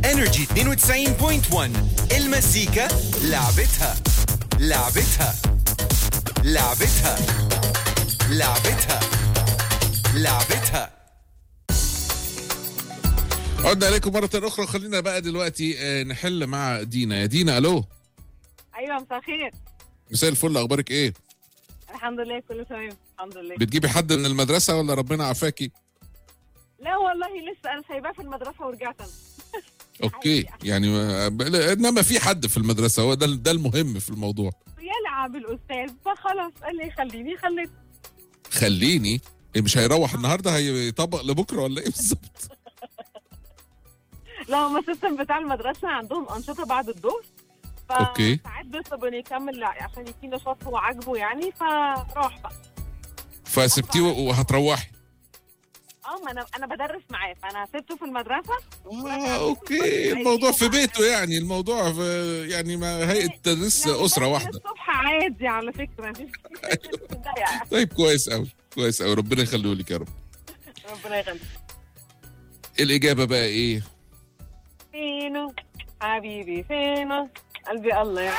انرجي 92.1 المزيكا لعبتها لعبتها لعبتها لعبتها لعبتها عدنا اليكم مره اخرى خلينا بقى دلوقتي آه، نحل مع دينا يا دينا الو ايوه مساء الخير مساء الفل اخبارك ايه الحمد لله كله تمام الحمد لله بتجيبي حد من المدرسه ولا ربنا عافاكي لا والله لسه انا سايباه في المدرسه ورجعت انا اوكي يعني آه، ب- لا، انما في حد في المدرسه هو ده ده المهم في الموضوع يلعب الاستاذ فخلاص قال لي خليني خليت خليني إيه مش هيروح النهارده هيطبق لبكره ولا ايه بالظبط لا هم السيستم بتاع المدرسه عندهم انشطه بعد الظهر ف- أوكي. ساعات بيطلب انه يكمل عشان في نشاط هو عاجبه يعني فراح بقى فسبتيه وهتروحي اه ما انا انا بدرس معاه فانا سبته في المدرسه آه اوكي الموضوع في بيته يعني الموضوع في يعني ما هيئه تدريس لا، اسره بس واحده الصبح عادي على فكره مفيش يعني طيب كويس قوي كويس قوي ربنا يخليه لك يا رب ربنا يخليك الاجابه بقى ايه فينو حبيبي فينو قلبي الله يعني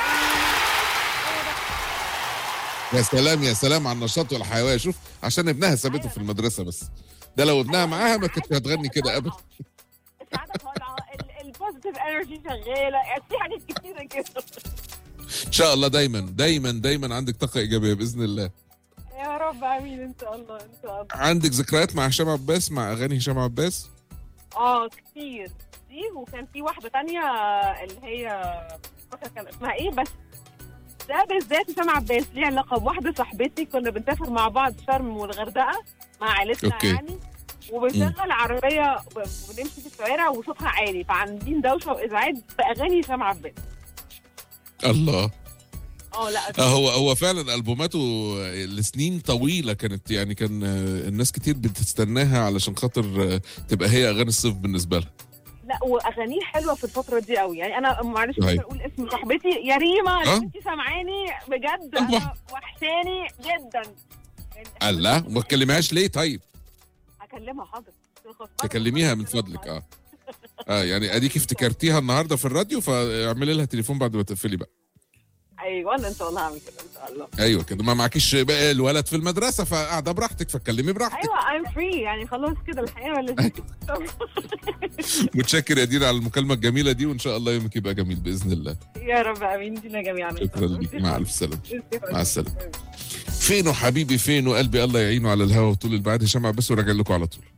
يا سلام يا سلام على النشاط والحيويه شوف عشان ابنها سابته في المدرسه بس ده لو ابنها معاها ما كانتش هتغني كده ابدا السعاده طالعه ال- البوزيتيف انرجي شغاله يعني في حاجات كتيره كده ان شاء الله دايما دايما دايما عندك طاقه ايجابيه باذن الله يا رب امين ان شاء الله ان شاء الله عندك ذكريات مع هشام عباس مع اغاني هشام عباس اه كتير دي وكان في واحده تانية اللي هي مش فاكره كان اسمها ايه بس ده بالذات هشام عباس ليه علاقه بواحده صاحبتي كنا بنسافر مع بعض شرم والغردقه مع عيلتنا أوكي. يعني وبنشغل عربيه ب- بنمشي في الشوارع وصوتها عالي فعاملين دوشه وازعاج باغاني هشام عباس الله اه لا آه هو هو فعلا البوماته لسنين طويله كانت يعني كان آه، الناس كتير بتستناها علشان خاطر آه، تبقى هي اغاني الصيف بالنسبه لها لا واغانيه حلوه في الفتره دي قوي يعني انا معلش مش صحيح. هقول اسم صاحبتي يا ريما أه؟ لو انت سامعاني بجد طبعا. انا وحشاني جدا يعني إحنا الله بس- وما تكلمهاش ليه طيب هكلمها حاضر تكلميها من فضلك اه اه يعني اديك افتكرتيها النهارده في الراديو فاعملي لها تليفون بعد ما تقفلي بقى ايوه انا ان شاء الله هعمل كده ان شاء الله ايوه كده ما معكيش بقى الولد في المدرسه فقاعده براحتك فاتكلمي براحتك ايوه I'm فري يعني خلاص كده الحياه ولا متشكر يا دينا على المكالمه الجميله دي وان شاء الله يومك يبقى جميل باذن الله يا رب امين دينا جميعا شكرا لك مع الف سلامه مع السلامه فينه حبيبي فينه قلبي الله يعينه على الهوا وطول البعد هشام عباس وراجع لكم على طول